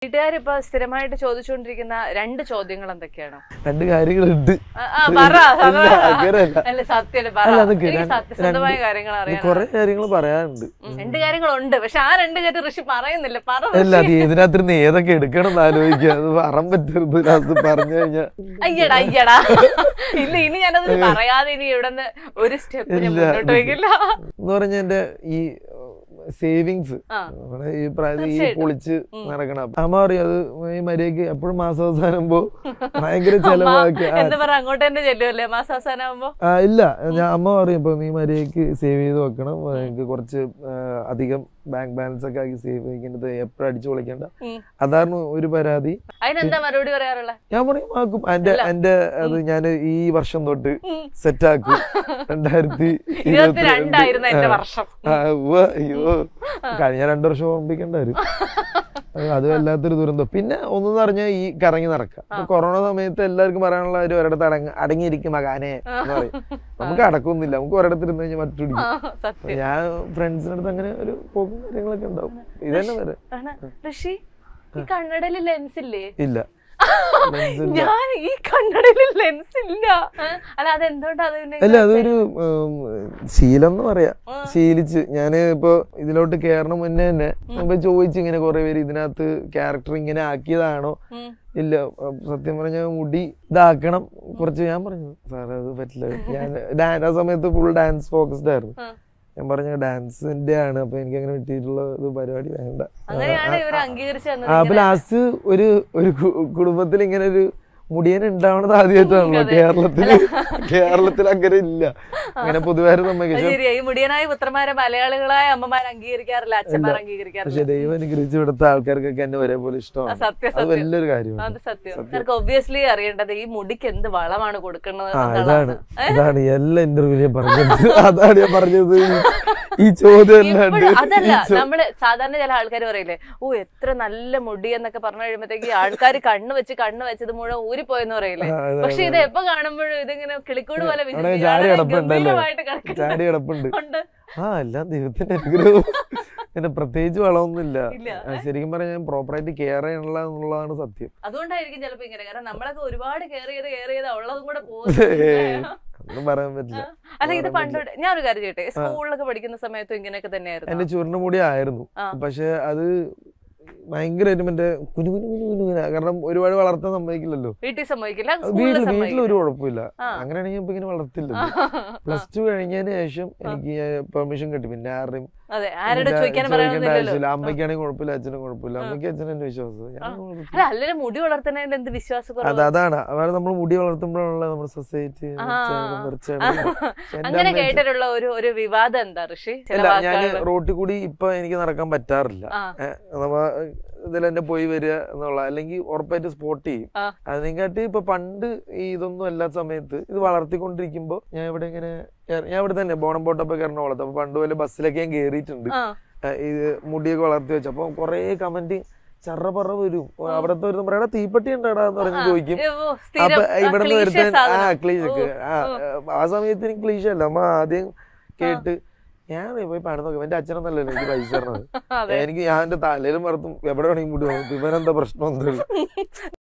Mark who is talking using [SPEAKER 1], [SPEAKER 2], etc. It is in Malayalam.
[SPEAKER 1] വീട്ടുകാരിപ്പോ സ്ഥിരമായിട്ട് ചോദിച്ചുകൊണ്ടിരിക്കുന്ന രണ്ട് ചോദ്യങ്ങൾ എന്തൊക്കെയാണ്
[SPEAKER 2] രണ്ട് കാര്യങ്ങളുണ്ട്
[SPEAKER 1] ആ, ആ, പറ അത്
[SPEAKER 2] ഇല്ല,
[SPEAKER 1] പറ.
[SPEAKER 2] അങ്ങനെയല്ല.
[SPEAKER 1] അല്ല സത്യം പറ
[SPEAKER 2] അല്ല, അതൊക്കെ
[SPEAKER 1] എനിക്ക്
[SPEAKER 2] രണ്ട്-
[SPEAKER 1] സത്യസന്ധമായ
[SPEAKER 2] രണ്ട്
[SPEAKER 1] കാര്യങ്ങൾ അറിയാൻ
[SPEAKER 2] കുറെ കാര്യങ്ങൾ പറയാനുണ്ട്
[SPEAKER 1] രണ്ട് കാര്യങ്ങളുണ്ട് പക്ഷെ ആ രണ്ട് കാര്യം ഋഷി പറയുന്നില്ല പറ
[SPEAKER 2] അല്ല അത് ഇതിനകത്തിരുന്ന് ഏതൊക്കെ എടുക്കണം എന്ന് ആലോചിക്കുക അത് പറയാൻ പറ്റരുത് അത് പറഞ്ഞു കഴിഞ്ഞാ
[SPEAKER 1] അയ്യടാ അയ്യടാ ഇല്ല ഇനി ഞാനത് പറയാതെ ഇനി ഇവിടെ നിന്ന് ഒരു സ്റ്റെപ്പ് ഞാൻ
[SPEAKER 2] ഇല്ല.
[SPEAKER 1] മുന്നോട്ട് വയ്ക്കില്ല
[SPEAKER 2] എന്ന് പറഞ്ഞ എന്റെ ഈ സേവിങ്സ്
[SPEAKER 1] ആ.
[SPEAKER 2] നമ്മുടെ ഈ പ്രായത്തിൽ ഈ
[SPEAKER 1] തീർച്ചയായിട്ടും.
[SPEAKER 2] പൊളിച്ച് നടക്കണം അപ്പൊ അമ്മ പറയും അത് ഈ മര്യാദക്ക് എപ്പോഴും മാസാവസാനം പോ ഭയങ്കര ചെലവാക്കി ആ,
[SPEAKER 1] എന്താ പറയാ അങ്ങോട്ട് തന്നെ ചെല്ലുമല്ലേ മാസാവസാനം ആവുമ്പോ
[SPEAKER 2] ആ, ഇല്ല ഞാൻ അമ്മ പറയും ഇപ്പൊ നീ മര്യാദക്ക് സേവ് ചെയ്ത് വെക്കണം നിനക്ക് കുറച്ച് ആ, അധികം ബാങ്ക് ബാലൻസ് ഒക്കെ ആക്കി സേവ് ചെയ്യേണ്ടത് എപ്പോഴും അടിച്ചു പൊളിക്കണ്ട
[SPEAKER 1] ഉം.
[SPEAKER 2] അതായിരുന്നു ഒരു പരാതി
[SPEAKER 1] അതിനെന്താ മറുപടി പറയാറുള്ള
[SPEAKER 2] ഞാൻ പറയും ആക്കും എന്റെ എന്റെ അത് ഞാൻ ഈ വർഷം തൊട്ട് സെറ്റ് ആക്കും രണ്ടായിരത്തി
[SPEAKER 1] ഇരുപത്തിരണ്ടായിരുന്നു എന്റെ വർഷം
[SPEAKER 2] ആ, ഉവ്വ, അയ്യോ കഴിഞ്ഞ രണ്ടു വർഷം ഓർമ്മിക്കേണ്ട വരും അത് അത് വല്ലാത്തൊരു ദുരന്തം പിന്നെ ഒന്നെന്ന് പറഞ്ഞാൽ ഈ കറങ്ങി നടക്കാം ഇപ്പൊ കൊറോണ സമയത്ത് എല്ലാവർക്കും പറയാനുള്ള ഒരു ഒരിടത്ത് അടങ്ങ അടങ്ങിയിരിക്കും മകാനെ എന്ന് പറയും നമുക്ക് അടക്കൊന്നുമില്ല നമുക്ക് ഒരിടത്ത് ഇരുന്ന് കഴിഞ്ഞാൽ മറ്റു
[SPEAKER 1] ആ, സത്യം
[SPEAKER 2] ഞാൻ ഫ്രണ്ട്സിന്റെ അടുത്ത് അങ്ങനെ ഒരു പോക്കും കാര്യങ്ങളൊക്കെ ഉണ്ടാവും ഇതന്നെ വരെ
[SPEAKER 1] ആണ് ഋഷി ഈ കണ്ണടയില് ലെൻസ് ഇല്ലേ
[SPEAKER 2] ഇല്ല Lens ഇല്ല.
[SPEAKER 1] ഞാൻ ഈ കണ്ണടയില് ലെൻസ് ഇല്ല ഏ? അല്ല അതെന്തുകൊണ്ടാ അത് പിന്നെ
[SPEAKER 2] അല്ല അതൊരു ഉം, ശീലം എന്ന് പറയാ ശീലിച്ച് ഞാൻ ഇപ്പൊ ഇതിലോട്ട് കേറണ മുന്നേ തന്നെ ഇപ്പൊ ചോദിച്ചു ഇങ്ങനെ കുറെ പേര് ഇതിനകത്ത് ക്യാരക്ടർ ഇങ്ങനെ ആക്കിയതാണോ
[SPEAKER 1] ഉം.
[SPEAKER 2] ഇല്ല അഹ് സത്യം പറഞ്ഞ മുടി ഇതാക്കണം കുറച്ച് ഞാൻ പറഞ്ഞു സാറേ അത് പറ്റില്ല ഞാൻ ഡാൻ ആ സമയത്ത് ഫുൾ ഡാൻസ് ഫോക്കസ്ഡ് ആയിരുന്നു
[SPEAKER 1] ആ.
[SPEAKER 2] ഞാൻ പറഞ്ഞു ഡാൻസിന്റെ ആണ് അപ്പൊ എനിക്ക് അങ്ങനെ പറ്റിയിട്ടുള്ള ഒരു പരിപാടി വേണ്ട
[SPEAKER 1] അങ്ങനെയാണ് ഇവര് അംഗീകരിച്ചു തന്നത്
[SPEAKER 2] ആ, അപ്പൊ ലാസ്റ്റ് ഒരു ഒരു കു- കുടുംബത്തിൽ ഇങ്ങനെ ഒരു മുടിയൻ ഉണ്ടാവണത് ആദ്യമായിട്ടാണല്ലോ കേരളത്തില് കേരളത്തിൽ അങ്ങനെ ഇല്ല അങ്ങനെ പൊതുവെ നമ്മക്ക്
[SPEAKER 1] അത് ശരിയാ ഈ മുടിയനായ പുത്രന്മാരെ മലയാളികളായ അമ്മമാർ അംഗീകരിക്കാറില്ല അച്ഛന്മാർ അംഗീകരിക്കാറില്ല
[SPEAKER 2] പക്ഷെ ദൈവം അനുഗ്രഹിച്ച് ഇവിടുത്തെ ആൾക്കാർക്കൊക്കെ എന്നെ ഒരേപോലെ
[SPEAKER 1] ആ,
[SPEAKER 2] ഇഷ്ടമാണ്
[SPEAKER 1] സത്യം
[SPEAKER 2] അത്
[SPEAKER 1] സത്യം
[SPEAKER 2] വലിയൊരു കാര്യമാണ്
[SPEAKER 1] അത് സത്യം അവർക്ക് ഒബ്വിയസ്ലി അറിയേണ്ടത് ഈ മുടിക്ക് എന്ത് വളമാണ് കൊടുക്കുന്നത്
[SPEAKER 2] ആ
[SPEAKER 1] എന്നുള്ളതാണ്.
[SPEAKER 2] ഇതാണ് ഇതാണ് എല്ലാ ഇന്റർവ്യൂലും പറഞ്ഞത് അതാണ് ഞാൻ പറഞ്ഞത് ഈ- ഈ ചോദ്യം അല്ലാണ്ട്
[SPEAKER 1] ഇപ്പോഴും അതല്ല
[SPEAKER 2] ഈ ചോ-
[SPEAKER 1] നമ്മള് സാധാരണ ചില ആൾക്കാർ പറയില്ലേ ഓ എത്ര നല്ല മുടി എന്നൊക്കെ പറഞ്ഞു കഴിയുമ്പോഴത്തേക്ക് ആൾക്കാർ കണ്ണ് വെച്ച് കണ്ണ് വെച്ചത് മുഴുവൻ ഊരിപ്പോയെന്ന് പറയില്ലേ
[SPEAKER 2] ആ, അതെ,
[SPEAKER 1] പക്ഷെ ഇത് എപ്പോ കാണുമ്പോഴും ഇതിങ്ങനെ കിളിക്കൂട് പോലെ വിചി-
[SPEAKER 2] അവിടെ ചാടി
[SPEAKER 1] വളരെ
[SPEAKER 2] കിടപ്പുണ്ടല്ലേ?
[SPEAKER 1] ഗംഭീരമായിട്ട് കിടക്കുന്നുണ്ട്.
[SPEAKER 2] ചാടി കിടപ്പുണ്ട്
[SPEAKER 1] ഉണ്ട്.
[SPEAKER 2] ആ എല്ലാം ദൈവത്തിന്റെ അനുഗ്രഹം പിന്നെ പ്രത്യേകിച്ച് വളമൊന്നുമില്ല
[SPEAKER 1] ഇല്ല.
[SPEAKER 2] ആ, ശരിക്കും പറഞ്ഞാൽ ഞാൻ പ്രോപ്പറായിട്ട് കെയർ ചെയ്യണില്ല എന്നുള്ളതാണ് സത്യം
[SPEAKER 1] അതുകൊണ്ടായിരിക്കും ചിലപ്പോ ഇങ്ങനെ കാരണം നമ്മളൊക്കെ ഒരുപാട് കെയർ ചെയ്ത് കെയർ ചെയ്ത് ഉള്ളതും കൂടെ
[SPEAKER 2] ഏയ്,
[SPEAKER 1] പോകും
[SPEAKER 2] ഒന്നും പറയാൻ പറ്റില്ല
[SPEAKER 1] അല്ല ഇത് പണ്ട് ഞാൻ ഒരു കാര്യം ചെയ്യട്ടെ സ്കൂളിലൊക്കെ പഠിക്കുന്ന സമയത്തും ഇങ്ങനെയൊക്കെ തന്നെയായിരുന്നു
[SPEAKER 2] എന്റെ ചുരുണ്ട മുടി ആയിരുന്നു
[SPEAKER 1] ആ.
[SPEAKER 2] പക്ഷെ അത് ഭയങ്കരമായിട്ട് മറ്റേ കുനു കുനു കുനു കുനു കുന. കാരണം ഒരുപാട് വളർത്താൻ സമ്മതിക്കില്ലല്ലോ
[SPEAKER 1] വീട്ടിൽ സമ്മതിക്കില്ല
[SPEAKER 2] അത്
[SPEAKER 1] സ്കൂളിൽ
[SPEAKER 2] വീട്ടിൽ വീട്ടിൽ
[SPEAKER 1] സമ്മതിക്കില്ല
[SPEAKER 2] ഒരു കുഴപ്പമില്ല
[SPEAKER 1] ആ.
[SPEAKER 2] അങ്ങനെയാണെങ്കിൽ ഇപ്പൊ ഇങ്ങനെ വളർത്തില്ലല്ലോ പ്ലസ് ടു കഴിഞ്ഞതിന് ശേഷം എനിക്ക് പെർമിഷൻ കിട്ടി പിന്നെ ആരുടെയും
[SPEAKER 1] അതെ ആരോട്
[SPEAKER 2] ഇല്ല,
[SPEAKER 1] ചോദിക്കാൻ
[SPEAKER 2] ചോദിക്കേണ്ട
[SPEAKER 1] പറയണമെന്നില്ലല്ലോ
[SPEAKER 2] ആവശ്യമില്ല അമ്മയ്ക്കാണെങ്കിൽ കുഴപ്പമില്ല അച്ഛനും കുഴപ്പമില്ല അമ്മയ്ക്ക് അച്ഛനും എന്റെ വിശ്വാസം ഞാൻ കുഴപ്പമില്ല.
[SPEAKER 1] അല്ല അല്ലെങ്കിൽ മുടി വളർത്തുന്നതിൽ എന്ത് വിശ്വാസം
[SPEAKER 2] അത് അതാണ് അതാണ് നമ്മൾ മുടി വളർത്തുമ്പോഴുള്ള നമ്മുടെ സൊസൈറ്റി
[SPEAKER 1] അങ്ങനെ കേട്ടിട്ടുള്ള ഒരു ഒരു വിവാദം എന്താ ഋഷി ചില
[SPEAKER 2] അല്ല ഞാൻ
[SPEAKER 1] വാക്കുകൾ
[SPEAKER 2] റോട്ടിൽ കൂടി ഇപ്പൊ എനിക്ക് നടക്കാൻ പറ്റാറില്ല
[SPEAKER 1] ആ.
[SPEAKER 2] ഏഹ്, നമ്മ ഇതിൽ തന്നെ പോയി വരിക എന്നുള്ള അല്ലെങ്കിൽ ഉറപ്പായിട്ട് സ്പോട്ട് ചെയ്യും
[SPEAKER 1] ആ.
[SPEAKER 2] അതിനെക്കാട്ടി ഇപ്പൊ പണ്ട് ഈ ഇതൊന്നും അല്ലാത്ത സമയത്ത് ഇത് വളർത്തിക്കൊണ്ടിരിക്കുമ്പോ ഞാൻ ഇവിടെ ഇങ്ങനെ എറ- ഞാൻ ഇവിടെ തന്നെ ബോണം പോട്ടപ്പൊക്കെ എറണാകുളത്ത് അപ്പൊ പണ്ട് പോലെ ബസ്സിലൊക്കെ ഞാൻ കേറിയിട്ടുണ്ട്
[SPEAKER 1] ആ
[SPEAKER 2] ഏഹ്, ഇത് മുടിയൊക്കെ വളർത്തി വെച്ചു അപ്പൊ കൊറേ കമന്റ് ചറ പറ വരും അവിടത്തെ ഒരു പറയടാ തീപ്പെട്ടി ഉണ്ടാടാ എന്ന് പറഞ്ഞ് ചോദിക്കും
[SPEAKER 1] ഏ, ഓ, സ്ഥിരം,
[SPEAKER 2] അപ്പൊ
[SPEAKER 1] ആ,
[SPEAKER 2] ഇവിടെ നിന്ന്
[SPEAKER 1] cliché
[SPEAKER 2] വരുത്താൻ ആ
[SPEAKER 1] സാധനം.
[SPEAKER 2] ക്ലീഷൊക്കെ
[SPEAKER 1] ഓ,
[SPEAKER 2] ആ
[SPEAKER 1] ഓ.
[SPEAKER 2] ആ സമയത്ത് എനിക്ക് ക്ലീഷ അല്ല അമ്മ ആദ്യം കേട്ട് ഞാൻ പോയി പണം നോക്കാം എന്റെ അച്ഛനൊന്നല്ലല്ലോ എനിക്ക് പൈസ തരണത്
[SPEAKER 1] അതെ
[SPEAKER 2] എനിക്ക് ഞാൻ എന്റെ തലയിലും മറത്തും എവിടെ വേണമെങ്കിൽ മുടി നോക്കും ഇവനെന്താ പ്രശ്നം എന്താ